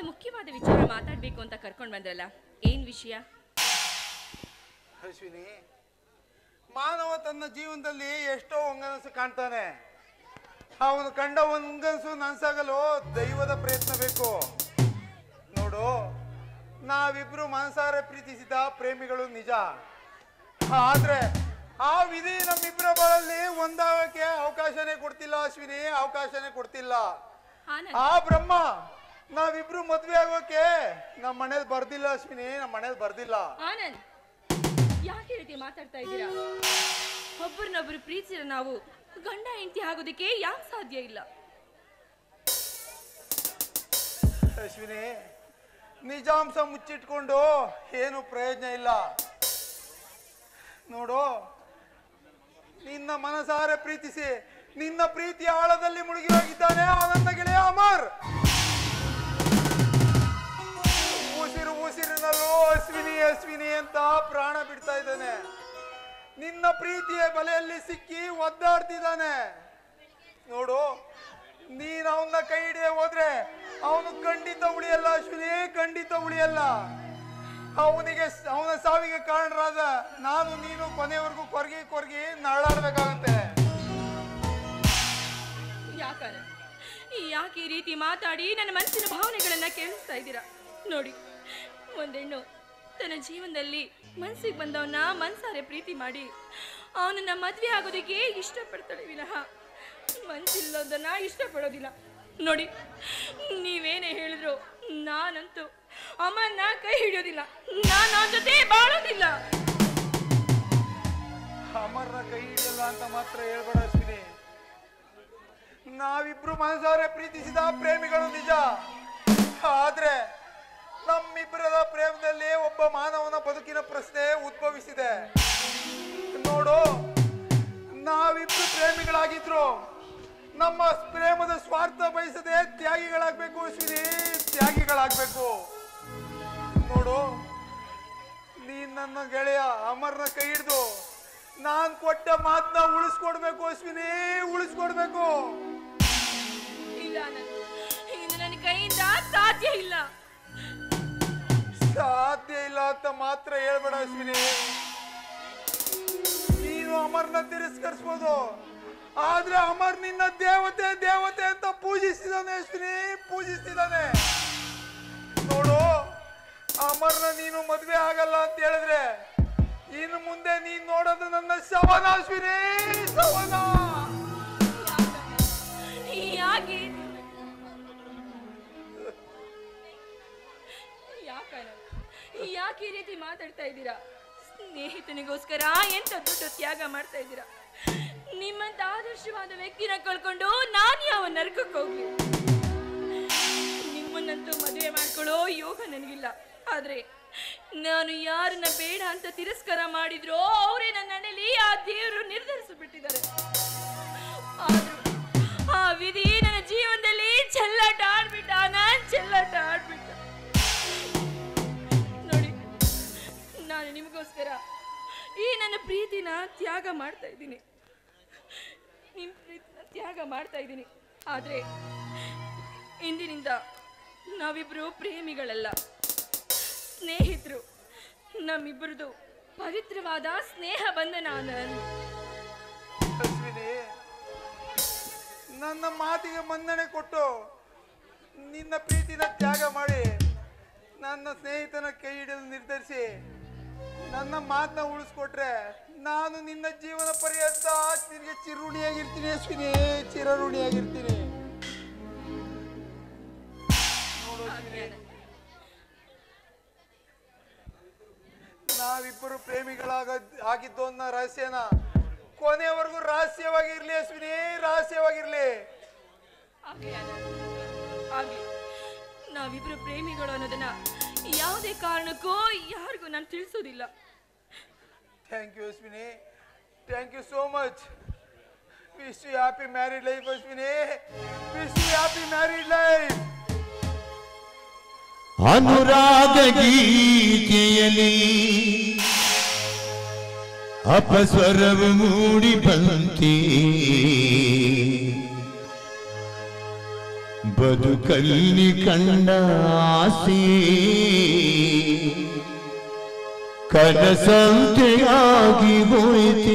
ಒಂದು ಮುಖ್ಯವಾದ ವಿಚಾರ ಮಾತಾಡ್ಬೇಕು ಅಂತ ಕರ್ಕೊಂಡು ಬಂದ್ರಲ್ಲ ಏನ್ ವಿಷಯ ಅಶ್ವಿನಿ ಮಾನವ ತನ್ನ ಜೀವನದಲ್ಲಿ ಎಷ್ಟೋ ಒಂಗನಸು ಕಾಣ್ತಾನೆ ಅವನು ಕಂಡ ಒಂಗನಸು ನನ್ಸಾಗಲು ದೈವದ ಪ್ರಯತ್ನ ಬೇಕು ನೋಡು ನಾವಿಬ್ರು ಮನಸಾರೆ ಪ್ರೀತಿಸಿದ ಪ್ರೇಮಿಗಳು ನಿಜ ಆದ್ರೆ ಆ ವಿಧಿ ನಮ್ಮಿಬ್ಬರ ಬಾಳಲ್ಲಿ ಒಂದಾಗಕ್ಕೆ ಅವಕಾಶನೇ ಕೊಡ್ತಿಲ್ಲ ಅಶ್ವಿನಿ ಅವಕಾಶನೇ ಕೊಡ್ತಿಲ್ಲ ಆನಂದ್ ಆ ಬ್ರಹ್ಮ ನಾವಿಬ್ರು ಮದ್ವೆ ಆಗೋಕೆ ನಮ್ಮ ಮನೇಲಿ ಬರ್ದಿಲ್ಲ ಅಶ್ವಿನಿ ನಮ್ಮ ಮನೇಲಿ ಬರ್ದಿಲ್ಲ ಆನಂದ್ ಯಾಕೆ ಈ ರೀತಿ ಮಾತಾಡ್ತಾ ಇದ್ದೀರಾ ಒಬ್ಬರನ್ನೊಬ್ರು ಪ್ರೀತಿಸಿರೋ ನಾವು ಗಂಡ ಹೆಂಡತಿ ಆಗೋದಕ್ಕೆ ಯಾಕೆ ಸಾಧ್ಯ ಇಲ್ಲ ಅಶ್ವಿನಿ ನಿಜಾಂಶ ಮುಚ್ಚಿಟ್ಕೊಂಡು ಏನು ಪ್ರಯೋಜನ ಇಲ್ಲ ನೋಡು ನಿನ್ನ ಮನಸಾರೆ ಪ್ರೀತಿಸಿ ನಿನ್ನ ಪ್ರೀತಿಯ ಆಳದಲ್ಲಿ ಮುಳುಗಿ ಹೋಗಿದ್ದಾನೆ ಆ ನನ್ನ ಗೆಳೆಯ ಅಮರ್ ಉಸಿರು ಉಸಿರಿನಲ್ಲೂ ಅಶ್ವಿನಿ ಅಶ್ವಿನಿ ಅಂತ ಪ್ರಾಣ ಬಿಡ್ತಾ ಇದ್ದಾನೆ ನಿನ್ನ ಪ್ರೀತಿಯ ಬಲೆಯಲ್ಲಿ ಸಿಕ್ಕಿ ಒದ್ದಾಡ್ತಿದ್ದಾನೆ ನೋಡು ನೀನ್ ಅವನ್ನ ಕೈ ಹಿಡಿಯ ಹೋದ್ರೆ ಅವನು ಖಂಡಿತ ಉಳಿಯಲ್ಲ ಅಶ್ವಿನಿ ಖಂಡಿತ ಉಳಿಯಲ್ಲ ಅವನಿಗೆ ಅವನ ಸಾವಿಗೆ ಕಾರಣರಾದ ನಾನು ನೀನು ಕೊನೆವರೆಗೂ ಕೊರಗಿ ಕೊರಗಿ ನರಳಾಡ್ಬೇಕಾಗತ್ತೆ ಯಾಕಾರ ಯಾಕೆ ಈ ರೀತಿ ಮಾತಾಡಿ ನನ್ನ ಮನಸ್ಸಿನ ಭಾವನೆಗಳನ್ನ ಕೇಳಿಸ್ತಾ ಇದ್ದೀರಾ ನೋಡಿ ಒಂದೆಣ್ಣು ತನ್ನ ಜೀವನದಲ್ಲಿ ಮನಸ್ಸಿಗೆ ಬಂದವನ್ನ ಮನ್ಸಾರೆ ಪ್ರೀತಿ ಮಾಡಿ ಅವನನ್ನ ಮದ್ವೆ ಆಗೋದಕ್ಕೆ ಇಷ್ಟಪಡ್ತಾಳೆ ವಿನಃ ಮನ್ಸಿಲ್ಲದನ್ನ ಇಷ್ಟಪಡೋದಿಲ್ಲ ನೋಡಿ ನೀವೇನೇ ಹೇಳಿದ್ರು ನಾನಂತೂ ಅಮ್ಮನ್ನ ಕೈ ಹಿಡಿಯೋದಿಲ್ಲ ನಾನು ಅವನ ಜೊತೆ ಬಾಳೋದಿಲ್ಲ ಅಮರ್ನ ಕೈ ಹಿಡಿಯಲ್ಲ ಅಂತ ಮಾತ್ರ ಹೇಳ್ಬೇಡ ಅಶ್ವಿನಿ ನಾವಿಬ್ರು ಮನಸಾರೆ ಪ್ರೀತಿಸಿದ ಪ್ರೇಮಿಗಳು ನಿಜ ಆದ್ರೆ ನಮ್ಮಿಬ್ಬರದ ಪ್ರೇಮದಲ್ಲಿ ಒಬ್ಬ ಮಾನವನ ಬದುಕಿನ ಪ್ರಶ್ನೆ ಉದ್ಭವಿಸಿದೆ ನೋಡು ನಾವಿಬ್ರು ಪ್ರೇಮಿಗಳಾಗಿದ್ರು ನಮ್ಮ ಪ್ರೇಮದ ಸ್ವಾರ್ಥ ಬಯಸದೆ ತ್ಯಾಗಿಗಳಾಗ್ಬೇಕು ಅಶ್ವಿನಿ ತ್ಯಾಗಿಗಳಾಗ್ಬೇಕು ನೋಡು ನೀನ್ ನನ್ನ ಗೆಳೆಯ ಅಮರ್ನ ಕೈ ಹಿಡ್ದು ನಾನ್ ಕೊಟ್ಟ ಮಾತನ್ನ ಉಳಿಸ್ಕೊಡ್ಬೇಕು ಅಶ್ವಿನಿ ಉಳಿಸ್ಕೊಡ್ಬೇಕು ಇಲ್ಲ ನಾನು ಇದು ನನ್ನ ಕೈಯಿಂದ ಸಾಧ್ಯ ಇಲ್ಲ ಸಾಧ್ಯ ಇಲ್ಲ ಅಂತ ಮಾತ್ರ ಹೇಳ್ಬೇಡ ಅಶ್ವಿನಿ ನೀನು ಅಮರ್ನ ತಿರಸ್ಕರಿಸ್ಬೋದು ಆದ್ರೆ ಅಮರ್ ನಿನ್ನ ದೇವತೆ ದೇವತೆ ಅಂತ ಪೂಜಿಸ್ತಿದ್ದಾನೆ ಅಶ್ವಿನಿ ಪೂಜಿಸ್ತಿದ್ದಾನೆ ನೋಡು ಅಮರ್ನ ನೀನು ಮದ್ವೆ ಆಗಲ್ಲ ಅಂತ ಹೇಳಿದ್ರೆ ಇನ್ನು ಮುಂದೆ ನೀನ್ ನೋಡೋದು ನನ್ನ ಶವನ ಅಶ್ವಿನಿ ಶವನ ಯಾಕೆ ಯಾಕಣ್ಣ ಯಾಕೆ ಈ ರೀತಿ ಮಾತಾಡ್ತಾ ಇದ್ದೀರಾ ಸ್ನೇಹಿತನಿಗೋಸ್ಕರ ಎಂತ ದೊಡ್ಡ ತ್ಯಾಗ ಮಾಡ್ತಾ ಇದ್ದೀರಾ ನಿಮ್ಮಂತ ಆದರ್ಶವಾದ ವ್ಯಕ್ತಿನ ಕಳ್ಕೊಂಡು ನಾನು ಯಾವ ನರಕಕ್ಕೆ ಹೋಗ್ಲಿ ನಿಮ್ಮನ್ನಂತೂ ಮದುವೆ ಮಾಡ್ಕೊಳ್ಳೋ ಯೋಗ ನನಗಿಲ್ಲ ಆದ್ರೆ ನಾನು ಯಾರನ್ನ ಬೇಡ ಅಂತ ತಿರಸ್ಕಾರ ಮಾಡಿದ್ರೋ ಅವರೇ ನನ್ನ ಹಣೆಲಿ ಆ ದೇವರು ನಿರ್ಧರಿಸಿಬಿಟ್ಟಿದ್ದಾರೆ ಆದ್ರೂ ಆ ವಿಧಿ ನನ್ನ ಜೀವನದಲ್ಲಿ ಚೆಲ್ಲಾಟ ಆಡ್ಬಿಟ್ಟ ನಾನ್ ಚೆಲ್ಲಾಟ ಆಡ್ಬಿಟ್ಟ ನೋಡಿ ನಾನು ನಿಮಗೋಸ್ಕರ ಈ ನನ್ನ ಪ್ರೀತಿನ ತ್ಯಾಗ ಮಾಡ್ತಾ ಇದ್ದೀನಿ ನಿಮ್ ಪ್ರೀತಿನ ತ್ಯಾಗ ಮಾಡ್ತಾ ಇದ್ದೀನಿ ಆದ್ರೆ ಇಂದಿನಿಂದ ನಾವಿಬ್ರು ಪ್ರೇಮಿಗಳಲ್ಲ ಸ್ನೇಹಿತರು ನಮ್ಮಿಬ್ಬರದು ಪವಿತ್ರವಾದ ಸ್ನೇಹ ಬಂಧನ ನಾನು ಅಶ್ವಿನಿ ನನ್ನ ಮಾತಿಗೆ ಮನ್ನಣೆ ಕೊಟ್ಟು ನಿನ್ನ ಪ್ರೀತಿನ ತ್ಯಾಗ ಮಾಡಿ ನನ್ನ ಸ್ನೇಹಿತನ ಕೈ ಹಿಡಿಯಲು ನಿರ್ಧರಿಸಿ ನನ್ನ ಮಾತನ್ನ ಉಳಿಸ್ಕೊಟ್ರೆ ನಾನು ನಿನ್ನ ಜೀವನ ಪರ್ಯಂತ ನಿನಗೆ ಚಿರುಣಿಯಾಗಿರ್ತೀನಿ ಅಶ್ವಿನಿ ಚಿರಋಣಿಯಾಗಿರ್ತೀನಿ ನೋಡು ಅಶ್ವಿನಿ ನಾವಿಬ್ಬರು ಪ್ರೇಮಿಗಳಾಗ ಆಗಿದ್ದು ಅನ್ನೋ ರಹಸ್ಯನ ಕೊನೆವರೆಗೂ ರಹಸ್ಯವಾಗಿರ್ಲಿ ಅಶ್ವಿನಿ ರಹಸ್ಯವಾಗಿರ್ಲಿ ಆಗ್ಲಿ ಆನಂದ್. ಆಗ್ಲಿ ನಾವಿಬ್ರು ಪ್ರೇಮಿಗಳು ಅನ್ನೋದನ್ನ ಯಾವುದೇ ಕಾರಣಕ್ಕೂ ಯಾರಿಗೂ ನಾನು ತಿಳಿಸೋದಿಲ್ಲ thank you Ashwini thank you so much wish you happy married life Ashwini wish you happy married life ಅನುರಾಗ ಗೀತೆಯಲಿ ಅಪಸ್ವರವು ಮೂಡಿ ಬಂತೆ ಬದುಕಲ್ಲಿ ಕಂಡ ಆಸೆ ಕನಸಂತೆಯಾಗಿ ಹೋಯಿತೆ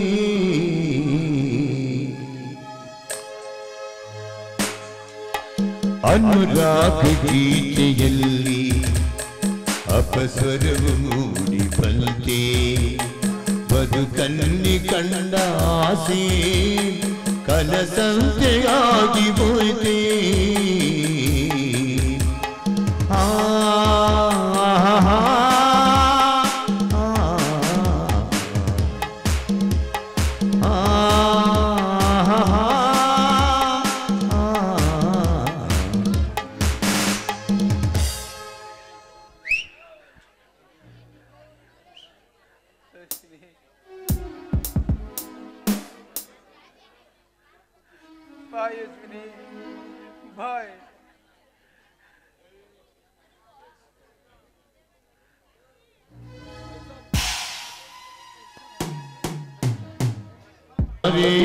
ಅನುರಾಗ ಗೀತೆಯಲ್ಲಿ ಅಪಸ್ವರವು ಮೂಡಿ ಬಂತೆ ಬದುಕಲ್ಲಿ ಕಂಡ ಆಸೆ ಕನಸಂತೆಯಾಗಿ ಹೋಯಿತೆ ಆ ಅಶ್ವಿನಿ ಬಾಯ್ ಅಶ್ವಿನಿ ಬಾಯ್ ರೇ